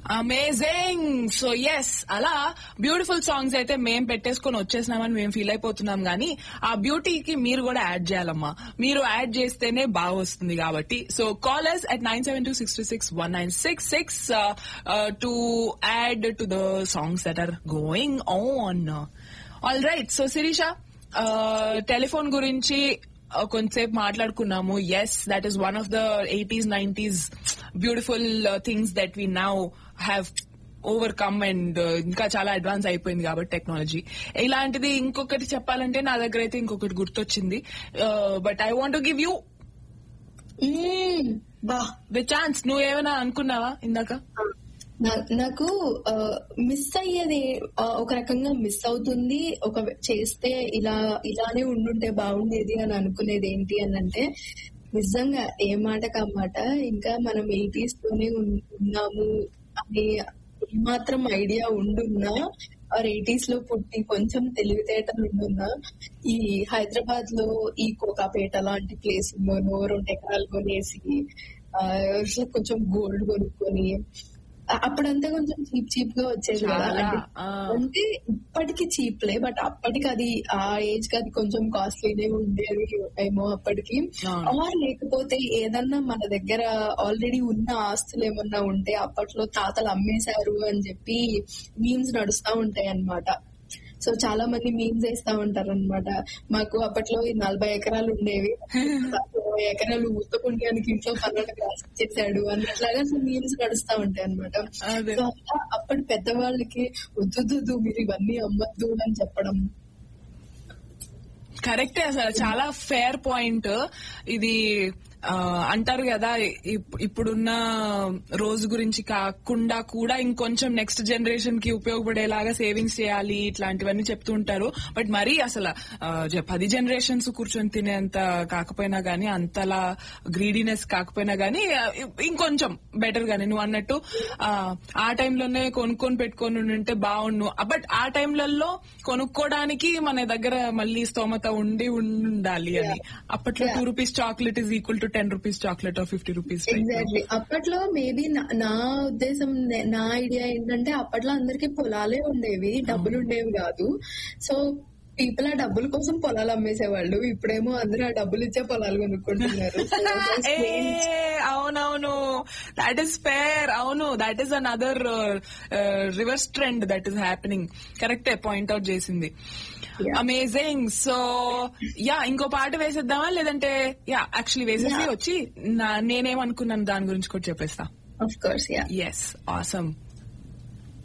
Amazing so yes అలా beautiful songs అయితే మేం పెట్టేసుకొని వచ్చేసినామని మేము ఫీల్ అయిపోతున్నాం గానీ ఆ బ్యూటీకి మీరు కూడా యాడ్ చేయాలమ్మా మీరు యాడ్ చేస్తేనే బాగా వస్తుంది కాబట్టి so callers at nine seven two six two six one nine six six to add to the songs that are going on all right so Sirisha telephone గురించి uh, కొంతసేపు మాట్లాడుకున్నాము yes that is one of the eighties nineties beautiful things that we now have overcome and ఇంకా చాలా advance అయిపోయింది కాబట్టి technology ఇలాంటిది ఇంకొకటి చెప్పాలంటే నా దగ్గర అయితే ఇంకొకటి గుర్తొచ్చింది but I want give you hmm. బా ద ఛాన్స్ నువ్వు ఏమైనా అనుకున్నావా ఇందాక నా- నాకు మిస్ అయ్యేది ఆ, ఒక రకంగా మిస్ అవుతుంది ఒక చేస్తే ఇలా ఇలానే ఉండుంటే బాగుండేది అని అనుకునేది ఏంటి అని అంటే నిజంగా ఏ మాటకు ఆ మాట ఇంకా మనం ఎయిటీస్ లోనే ఉన్- ఉన్నాము అని మాత్రం ఐడియా ఉండున్నా ఆర్ ఎయిటీస్ లో పుట్టి కొంచెం తెలివితేటలు ఉండున్నా ఈ హైదరాబాద్ లో ఈ కోకాపేట లాంటి ప్లేస్ లోనో రెండు ఎకరాలు కొనేసి ఆ, కొంచెం గోల్డ్ కొనుక్కొని ఆ- అప్పుడంతా కొంచెం చీప్ చీప్ గా వచ్చేది కదా చాలా, అంటే ఆ. అంటే ఇప్పటికి చీప్లే బట్ అప్పటికి అది ఆ ఏజ్ కి అది కొంచెం కాస్ట్లీనే ఉండేది ఏమో అప్పటికి అవును. ఆర్ లేకపోతే ఏదన్నా మన దగ్గర ఆల్రెడీ ఉన్న ఆస్తులు ఏమన్నా ఉంటే అప్పట్లో తాతలు అమ్మేశారు అని చెప్పి మీమ్స్ నడుస్తా ఉంటాయి అన్నమాట సో చాలా మంది మీమ్స్ వేస్తా ఉంటారు అనమాట మాకు అప్పట్లో ఈ నలభై ఎకరాలు ఉండేవి ఇరవై ఎకరాలు ఉత్తపుణ్యానికి ఇంట్లో పన్నెండు రాసి చేశాడు అన్నట్లాగా మీమ్స్ నడుస్తా ఉంటాయి అనమాట అదే. సో అలా అప్పటి పెద్దవాళ్ళకి వద్దు మీరు ఇవన్నీ అమ్మద్దు అని చెప్పడం కరెక్టే అసలు చాలా ఫేర్ పాయింట్ ఇది ఆ, అంటారు కదా ఇప్- ఇప్పుడున్న రోజు గురించి కాకుండా కూడా ఇంకొంచెం నెక్స్ట్ జనరేషన్ కి ఉపయోగపడేలాగా సేవింగ్స్ చేయాలి ఇట్లాంటివన్నీ చెప్తూ ఉంటారు బట్ మరీ అసలు ఆ, జ- పది జనరేషన్స్ కూర్చొని తినేంత కాకపోయినా గానీ అంతలా గ్రీడీనెస్ కాకపోయినా గానీ ఆ, ఇంకొంచెం బెటర్ గానీ నువ్వు అన్నట్టు ఆ, ఆ టైంలోనే కొనుక్కొని పెట్టుకొని ఉంటే బాగుండు బట్ ఆ టైంలలో కొనుక్కోవడానికి మన దగ్గర మళ్ళీ స్తోమత ఉండి ఉండాలి అని అప్పట్లో two rupees chocolate is equal to ten rupees chocolate or fifty rupees exactly అప్పట్లో మేబీ నా ఉద్దేశం నే- నా ఐడియా ఏంటంటే అప్పట్లో అందరికి పొలాలే ఉండేవి డబ్బులు ఉండేవి కాదు సో పీపుల్ ఆ డబ్బుల కోసం పొలాలు అమ్మేసేవాళ్ళు ఇప్పుడేమో అందరూ ఆ డబ్బులు ఇచ్చే పొలాలు కొనుక్కుంటున్నారు So, that's ఏ strange. అవునవును దట్ ఈస్ ఫేర్ అవును that is another reverse trend that is happening కరెక్టే పాయింట్ అవుట్ చేసింది Yeah. అమేజింగ్ సో యా ఇంకో పాట వేసేద్దామా లేదంటే యా యాక్చువల్లీ వేసేసి Yeah. వచ్చి నా- నేనేమనుకున్నాను దాని గురించి కూడా చెప్పేస్తా Of course, yeah. Yes awesome